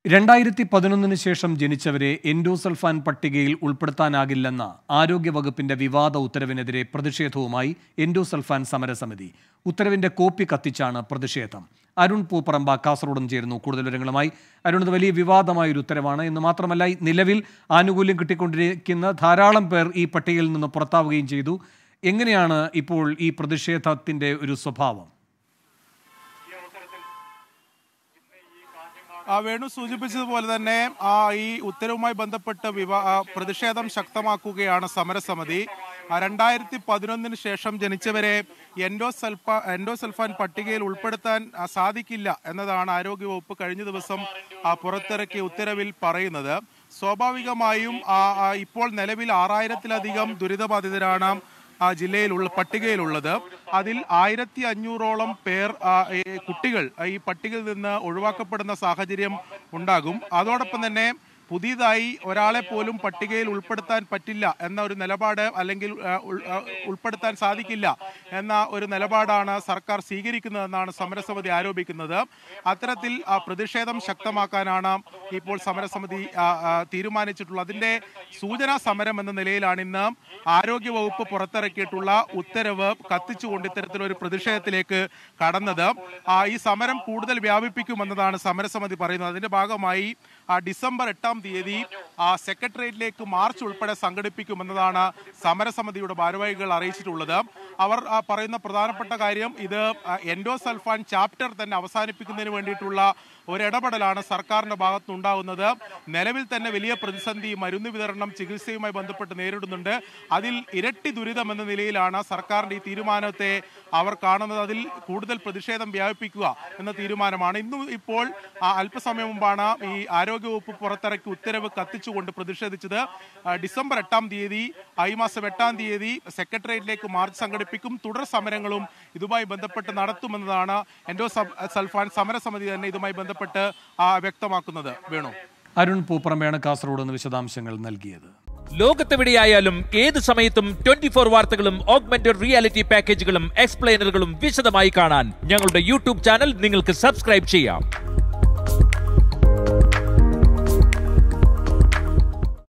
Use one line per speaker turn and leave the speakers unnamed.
രണ്ടായിരത്തി പതിനൊന്നിന് ശേഷം ജനിച്ചവരെ എൻഡോസൾഫാൻ പട്ടികയിൽ ഉൾപ്പെടുത്താനാകില്ലെന്ന ആരോഗ്യവകുപ്പിന്റെ വിവാദ ഉത്തരവിനെതിരെ പ്രതിഷേധവുമായി എൻഡോസൾഫാൻ സമരസമിതി ഉത്തരവിന്റെ കോപ്പി കത്തിച്ചാണ് പ്രതിഷേധം അരുൺ പൂപ്പറമ്പ കാസർഗോഡും ചേരുന്നു കൂടുതൽ വിവരങ്ങളുമായി അരുൺ ഇത് വലിയ വിവാദമായ ഒരു ഉത്തരവാണ് എന്ന് മാത്രമല്ല ഈ നിലവിൽ ആനുകൂല്യം കിട്ടിക്കൊണ്ടിരിക്കുന്ന ധാരാളം പേർ ഈ പട്ടികയിൽ നിന്ന് പുറത്താവുകയും ചെയ്തു എങ്ങനെയാണ് ഇപ്പോൾ ഈ പ്രതിഷേധത്തിന്റെ ഒരു സ്വഭാവം
ആ വേണു സൂചിപ്പിച്ചതുപോലെ തന്നെ ആ ഈ ഉത്തരവുമായി ബന്ധപ്പെട്ട് വിവാ ആ, പ്രതിഷേധം ശക്തമാക്കുകയാണ് സമരസമിതി ആ, രണ്ടായിരത്തി പതിനൊന്നിന് ശേഷം ജനിച്ചവരെ എൻഡോസൽഫ എൻഡോസൽഫാൻ പട്ടികയിൽ ഉൾപ്പെടുത്താൻ ആ, സാധിക്കില്ല എന്നതാണ് ആരോഗ്യവകുപ്പ് കഴിഞ്ഞ ദിവസം ആ, പുറത്തിറക്കിയ ഉത്തരവിൽ പറയുന്നത് സ്വാഭാവികമായും ആ, ആ, ഇപ്പോൾ നിലവിൽ ആറായിരത്തിലധികം ദുരിതബാധിതരാണ് ആ ജില്ലയിലുള്ള പട്ടികയിലുള്ളത് അതിൽ ആയിരത്തി അഞ്ഞൂറോളം പേർ ആ, ഈ കുട്ടികൾ ആ, ഈ പട്ടികയിൽ നിന്ന് ഒഴിവാക്കപ്പെടുന്ന സാഹചര്യം ഉണ്ടാകും അതോടൊപ്പം തന്നെ പുതിയതായി ഒരാളെ പോലും പട്ടികയിൽ ഉൾപ്പെടുത്താൻ പറ്റില്ല എന്ന ഒരു നിലപാട് അല്ലെങ്കിൽ ആ, ഉൾ- ആ, ഉൾപ്പെടുത്താൻ സാധിക്കില്ല എന്ന ഒരു നിലപാടാണ് സർക്കാർ സ്വീകരിക്കുന്നതെന്നാണ് സമരസമിതി ആരോപിക്കുന്നത് അത്തരത്തിൽ ആ, പ്രതിഷേധം ശക്തമാക്കാനാണ് ഇപ്പോൾ സമരസമിതി ആ, ആ, തീരുമാനിച്ചിട്ടുള്ളത് അതിന്റെ സൂചനാ സമരം എന്ന നിലയിലാണ് ഇന്ന് ആരോഗ്യവകുപ്പ് പുറത്തിറക്കിയിട്ടുള്ള ഉത്തരവ് കത്തിച്ചുകൊണ്ട് ഇത്തരത്തിലൊരു പ്രതിഷേധത്തിലേക്ക് കടന്നത് ആ, ഈ സമരം കൂടുതൽ വ്യാപിപ്പിക്കുമെന്നതാണ് സമരസമിതി പറയുന്നത് അതിന്റെ ഭാഗമായി ആ, ഡിസംബർ എട്ടാം തീയതി ആ, സെക്രട്ടേറിയറ്റിലേക്ക് മാർച്ച് ഉൾപ്പെടെ സംഘടിപ്പിക്കുമെന്നതാണ് സമരസമിതിയുടെ ഭാരവാഹികൾ അറിയിച്ചിട്ടുള്ളത് അവർ ആ, പറയുന്ന പ്രധാനപ്പെട്ട കാര്യം ഇത് ആ, എൻഡോസൾഫാൻ ചാപ്റ്റർ തന്നെ അവസാനിപ്പിക്കുന്നതിന് വേണ്ടിയിട്ടുള്ള ഒരിടപെടലാണ് സർക്കാരിന്റെ ഭാഗത്തുനിന്നുണ്ടാകുന്നത് നിലവിൽ തന്നെ വലിയ പ്രതിസന്ധി മരുന്ന് വിതരണം ചികിത്സയുമായി ബന്ധപ്പെട്ട് നേരിടുന്നുണ്ട് അതിൽ ഇരട്ടി ദുരിതം എന്ന നിലയിലാണ് സർക്കാരിന്റെ ഈ തീരുമാനത്തെ അവർ കാണുന്നത് അതിൽ കൂടുതൽ പ്രതിഷേധം വ്യാപിപ്പിക്കുക എന്ന തീരുമാനമാണ് ഇന്നും ഇപ്പോൾ ആ, അല്പസമയം മുമ്പാണ് ഈ ആരോഗ്യവകുപ്പ് പുറത്തിറക്കിയ ഉത്തരവ് കത്തിച്ചുകൊണ്ട് പ്രതിഷേധിച്ചത് ആ, ഡിസംബർ എട്ടാം തീയതി ആ, ഈ മാസം എട്ടാം തീയതി സെക്രട്ടേറിയറ്റിലേക്ക് മാർച്ച് സംഘടിപ്പിക്കും തുടർ സമരങ്ങളും ഇതുമായി ബന്ധപ്പെട്ട് നടത്തുമെന്നതാണ് എൻഡോ സബ്- സൾഫാൻ സമരസമിതി തന്നെ ഇതുമായി ബന്ധപ്പെട്ട് ആ, വ്യക്തമാക്കുന്നത് വേണു
അരുൺ പൂപ്പറമ്പയാണ് കാസർഗോഡ് നിന്ന് വിശദാംശങ്ങൾ നൽകിയത്
ലോകത്തെവിടെയായാലും ഏത് സമയത്തും ട്വന്റി ഫോർ വാർത്തകളും ഓഗ്മെന്റഡ് റിയാലിറ്റി പാക്കേജുകളും എക്സ്പ്ലെയിനറുകളും വിശദമായി കാണാൻ ഞങ്ങളുടെ യൂട്യൂബ് ചാനൽ നിങ്ങൾക്ക് സബ്സ്ക്രൈബ് ചെയ്യാം